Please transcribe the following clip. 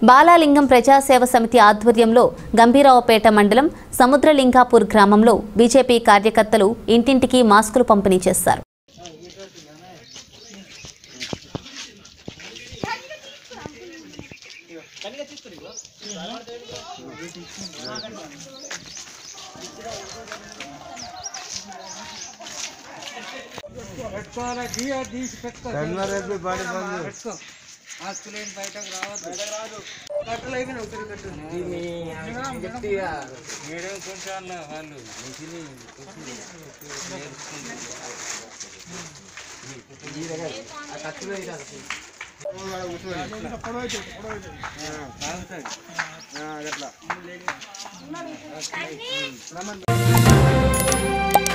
బాలాలింగం ప్రజాసేవ సమితి ఆధ్వర్యంలో గంభీరావుపేట మండలం సముద్రలింగాపూర్ గ్రామంలో బీజేపీ కార్యకర్తలు ఇంటింటికి మాస్కులు పంపిణీ చేశారు అట్లా